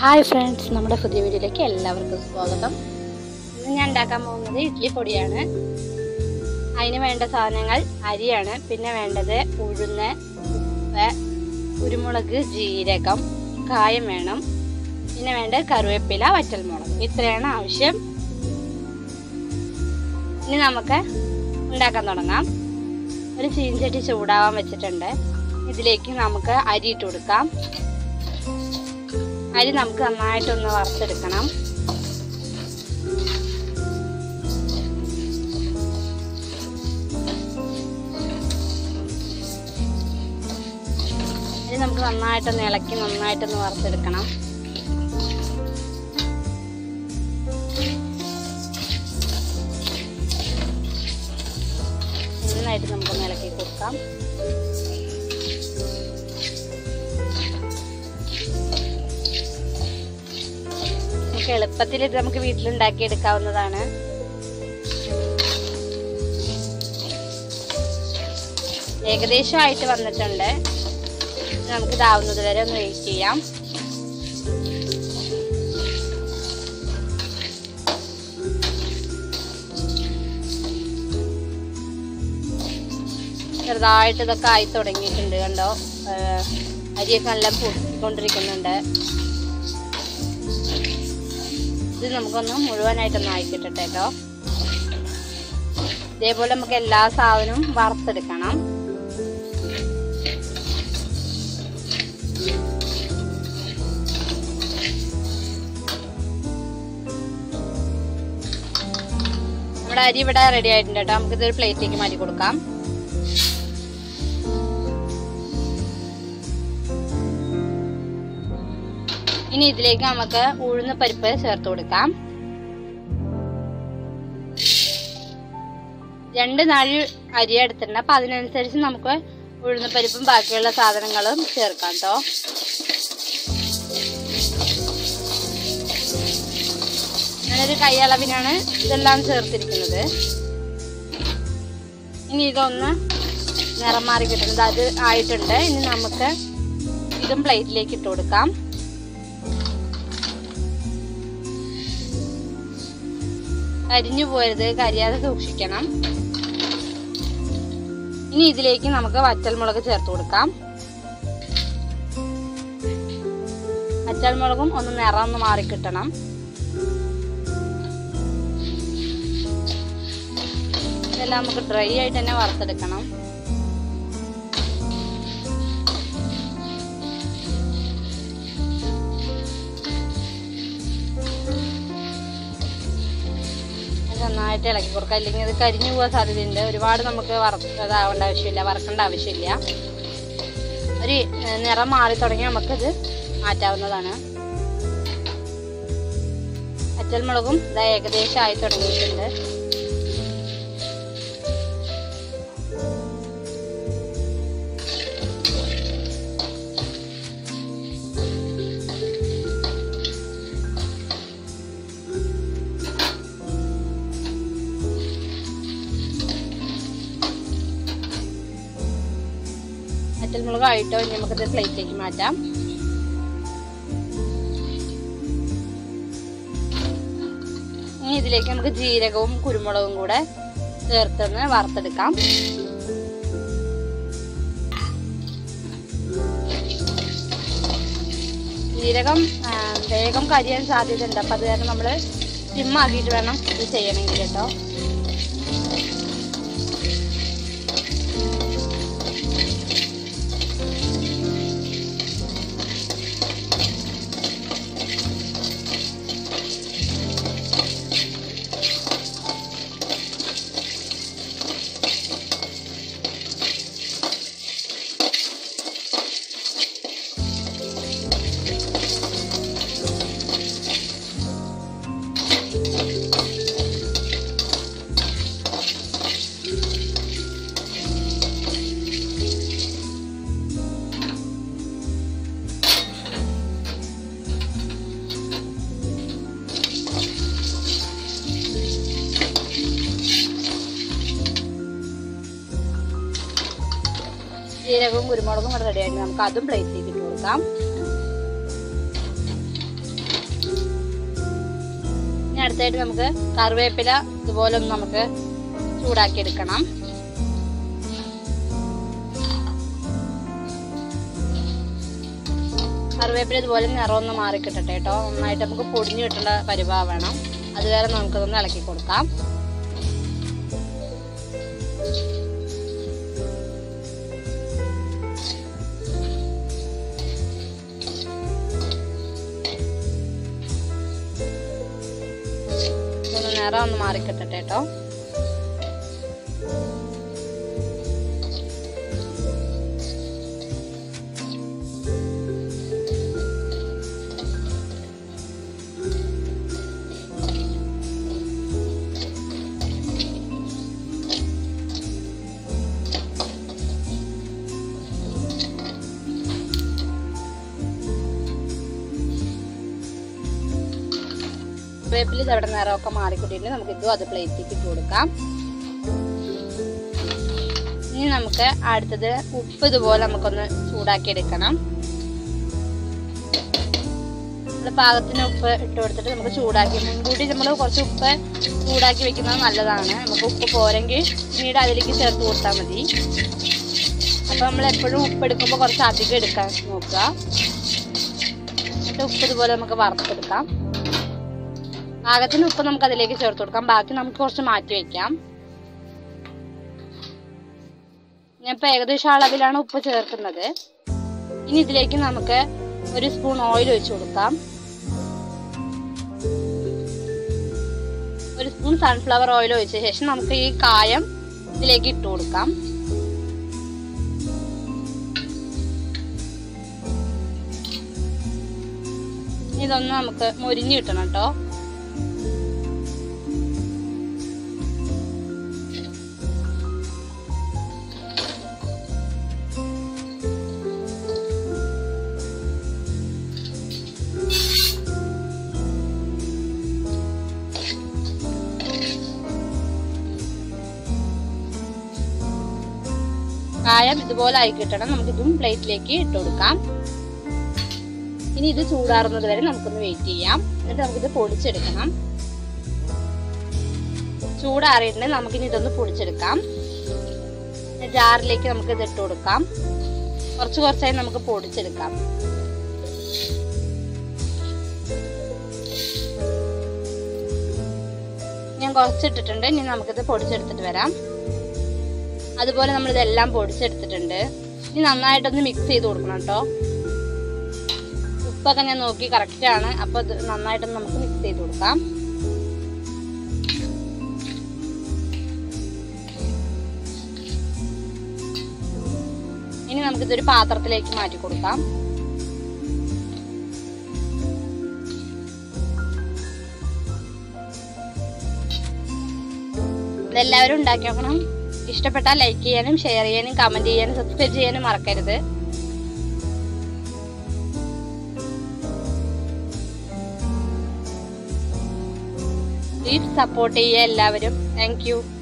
hi friends നമ്മുടെ പുതിയ വീഡിയോയിലേക്ക് എല്ലാവർക്കും സ്വാഗതം ഇന്ന് ഞാൻ ഉണ്ടാക്കാൻ പോകുന്നത് ഇഡ്ഡലി പൊടിയാണ് അതിന് വേണ്ട സാധനങ്ങൾ അരിയാണ് പിന്നെ വേണ്ടത് ഉഴുന്ന് ഉപ്പ് കുരുമുളക് ജീരകം കായം വേണം പിന്നെ വേണ്ടത് കറിവേപ്പില വറ്റൽമുളക് ഇത്രയാണ് ആവശ്യം ഇനി നമുക്ക് ഉണ്ടാക്കാൻ തുടങ്ങാം ഒരു ചീൻചട്ടി ചൂടാവാൻ വെച്ചിട്ടുണ്ട് ഇതിലേക്ക് നമുക്ക് അരി ഇട്ട് കൊടുക്കാം അരി നമുക്ക് നന്നായിട്ടൊന്ന് വറുത്തെടുക്കണം അരി നമുക്ക് നന്നായിട്ടൊന്ന് ഇളക്കി നന്നായിട്ടൊന്ന് വറുത്തെടുക്കണം നന്നായിട്ട് നമുക്കൊന്ന് ഇളക്കി കൊടുക്കാം നമുക്ക് എളുപ്പത്തിൽ ഇത് നമുക്ക് വീട്ടിലുണ്ടാക്കി എടുക്കാവുന്നതാണ് ഏകദേശം ആയിട്ട് വന്നിട്ടുണ്ട് നമുക്ക് ഇതാവുന്നത് വരെ ഒന്ന് വെയിറ്റ് ചെയ്യാം ചെറുതായിട്ട് ഇതൊക്കെ ആയി തുടങ്ങിയിട്ടുണ്ട് കണ്ടോ ഏഹ് അരിയൊക്കെ നല്ല പൊട്ടിക്കൊണ്ടിരിക്കുന്നുണ്ട് ഇത് നമുക്കൊന്ന് മുഴുവനായിട്ടൊന്ന് ആയിക്കിട്ടെ കേട്ടോ ഇതേപോലെ നമുക്ക് എല്ലാ സാധനവും വറുത്തെടുക്കണം നമ്മുടെ അരി ഇവിടെ റെഡി ആയിട്ടുണ്ട് കേട്ടോ നമുക്ക് ഇതൊരു പ്ലേറ്റിലേക്ക് മാറ്റി കൊടുക്കാം ഇനി ഇതിലേക്ക് നമുക്ക് ഉഴുന്ന പരിപ്പ് ചേർത്ത് കൊടുക്കാം രണ്ട് നാഴി അരി എടുത്തിട്ടുണ്ട് അപ്പൊ അതിനനുസരിച്ച് നമുക്ക് ഉഴുന്ന പരിപ്പും ബാക്കിയുള്ള സാധനങ്ങളും ചേർക്കാം കേട്ടോ ഞാനൊരു കൈയളവിനാണ് ഇതെല്ലാം ചേർത്തിരിക്കുന്നത് ഇനി ഇതൊന്ന് നിറം മാറി കിട്ടുന്നത് അത് ആയിട്ടുണ്ട് ഇനി നമുക്ക് ഇതും പ്ലേറ്റിലേക്ക് ഇട്ട് കൊടുക്കാം കരിഞ്ഞു പോരുത് കരിയാതെ സൂക്ഷിക്കണം ഇനി ഇതിലേക്ക് നമുക്ക് വറ്റൽമുളക് ചേർത്ത് കൊടുക്കാം വറ്റൽമുളകും ഒന്ന് നിറം ഒന്ന് മാറി കിട്ടണം ഇതെല്ലാം നമുക്ക് ഡ്രൈ ആയിട്ട് തന്നെ വറുത്തെടുക്കണം നന്നായിട്ട് ഇളക്കി കൊടുക്കുക അല്ലെങ്കിൽ അത് കരിഞ്ഞു പോകാൻ സാധ്യതയുണ്ട് ഒരുപാട് നമുക്ക് വറുത്തതാവേണ്ട ആവശ്യമില്ല വറക്കേണ്ട ആവശ്യമില്ല ഒരു ഏർ, നിറം മാറി തുടങ്ങി നമുക്കത് മാറ്റാവുന്നതാണ് അറ്റൽമുളകും ഇതാ ഏകദേശം ആയി തുടങ്ങിയിട്ടുണ്ട് അറ്റൽമുളക് ആയിട്ടോ ഇനി നമുക്കിത് പ്ലേറ്റിലേക്ക് മാറ്റാം ഇനി ഇതിലേക്ക് നമുക്ക് ജീരകവും കുരുമുളകും കൂടെ ചേർത്തൊന്ന് വറുത്തെടുക്കാം ജീരകം ആ, വേഗം കരിയാൻ സാധ്യതയുണ്ട് അപ്പം അത് കാരണം നമ്മൾ സിമ്മാക്കിയിട്ട് വേണം ഇത് ചെയ്യണമെങ്കിൽ കേട്ടോ ജീരകവും കുരുമുളകും കൂടെ റെഡി ആയിട്ട് നമുക്ക് അതും പ്ലേറ്റിലേക്ക് ഇട്ട് കൊടുക്കാം ഇനി അടുത്തായിട്ട് നമുക്ക് കറിവേപ്പില ഇതുപോലെ ഒന്ന് നമുക്ക് ചൂടാക്കി എടുക്കണം കറിവേപ്പില ഇതുപോലെ നിറമൊന്ന് മാറി കിട്ടട്ടെ കേട്ടോ നന്നായിട്ട് നമുക്ക് പൊടിഞ്ഞു കിട്ടേണ്ട പരിഭാവം വേണം അതുവരെ നമുക്കിതൊന്ന് ഇളക്കി കൊടുക്കാം ഒന്ന് നിറം ഒന്ന് മാറി കിട്ടട്ടെ കേട്ടോ വേപ്പിൽ അവിടെ നിറമൊക്കെ മാറിക്കിട്ടിട്ട് നമുക്ക് ഇതും അത് പ്ലേറ്റിലേക്ക് ഇട്ട് കൊടുക്കാം ഇനി നമുക്ക് അടുത്തത് ഉപ്പ് ഇതുപോലെ നമുക്കൊന്ന് ചൂടാക്കി എടുക്കണം നമ്മൾ പാകത്തിന് ഉപ്പ് ഇട്ട് കൊടുത്തിട്ട് നമുക്ക് ചൂടാക്കി മുൻകൂട്ടി നമ്മൾ കുറച്ച് ഉപ്പ് ചൂടാക്കി വെക്കുന്നത് നല്ലതാണ് നമുക്ക് ഉപ്പ് പോരെങ്കിൽ പിന്നീട് അതിലേക്ക് ചേർത്ത് കൊടുത്താൽ മതി അപ്പോൾ നമ്മൾ എപ്പോഴും ഉപ്പ് എടുക്കുമ്പോൾ കുറച്ച് അധികം എടുക്കാൻ നോക്കുക എന്നിട്ട് ഉപ്പ് ഇതുപോലെ നമുക്ക് വറുത്തെടുക്കാം പാകത്തിന് ഉപ്പ് നമുക്ക് അതിലേക്ക് ചേർത്ത് കൊടുക്കാം ബാക്കി നമുക്ക് കുറച്ച് മാറ്റി വെക്കാം ഞാൻ ഇപ്പൊ ഏകദേശം അളവിലാണ് ഉപ്പ് ചേർക്കുന്നത് ഇനി ഇതിലേക്ക് നമുക്ക് ഒരു സ്പൂൺ ഓയിൽ ഒഴിച്ചു കൊടുക്കാം ഒരു സ്പൂൺ സൺഫ്ലവർ ഓയിൽ ഒഴിച്ച ശേഷം നമുക്ക് ഈ കായം ഇതിലേക്ക് ഇട്ട് കൊടുക്കാം ഇതൊന്ന് നമുക്ക് മൊരിഞ്ഞ് കിട്ടണം കേട്ടോ കായം ഇതുപോലെ ആയി കിട്ടണം നമുക്ക് ഇതും പ്ലേറ്റിലേക്ക് ഇട്ട് കൊടുക്കാം ഇനി ഇത് ചൂടാറുന്നത് വരെ നമുക്കൊന്ന് വെയിറ്റ് ചെയ്യാം എന്നിട്ട് നമുക്കിത് പൊടിച്ചെടുക്കണം ചൂടാറിയിട്ടുണ്ടെങ്കിൽ നമുക്കിനി ഇതൊന്ന് പൊടിച്ചെടുക്കാം ജാറിലേക്ക് നമുക്ക് ഇത് ഇട്ട് കൊടുക്കാം കുറച്ച് കുറച്ചായി നമുക്ക് പൊടിച്ചെടുക്കാം ഞാൻ കുറച്ചിട്ടിട്ടുണ്ട് ഇനി നമുക്കിത് പൊടിച്ചെടുത്തിട്ട് വരാം അതുപോലെ നമ്മൾ ഇതെല്ലാം പൊടിച്ചെടുത്തിട്ടുണ്ട് ഇനി നന്നായിട്ടൊന്ന് മിക്സ് ചെയ്ത് കൊടുക്കണം കേട്ടോ ഉപ്പൊക്കെ ഞാൻ നോക്കി കറക്റ്റ് ആണ് അപ്പൊ ഇത് നന്നായിട്ടൊന്ന് നമുക്ക് മിക്സ് ചെയ്ത് കൊടുക്കാം ഇനി നമുക്കിതൊരു പാത്രത്തിലേക്ക് മാറ്റി കൊടുക്കാം ഇതെല്ലാവരും ഉണ്ടാക്കി നോക്കണം ഇഷ്ടപ്പെട്ടാൽ ലൈക്ക് ചെയ്യാനും ഷെയർ ചെയ്യാനും കമന്റ് ചെയ്യാനും സബ്സ്ക്രൈബ് ചെയ്യാനും മറക്കരുത് പ്ലീസ് സപ്പോർട്ട് ചെയ്യുക എല്ലാവരും താങ്ക് യു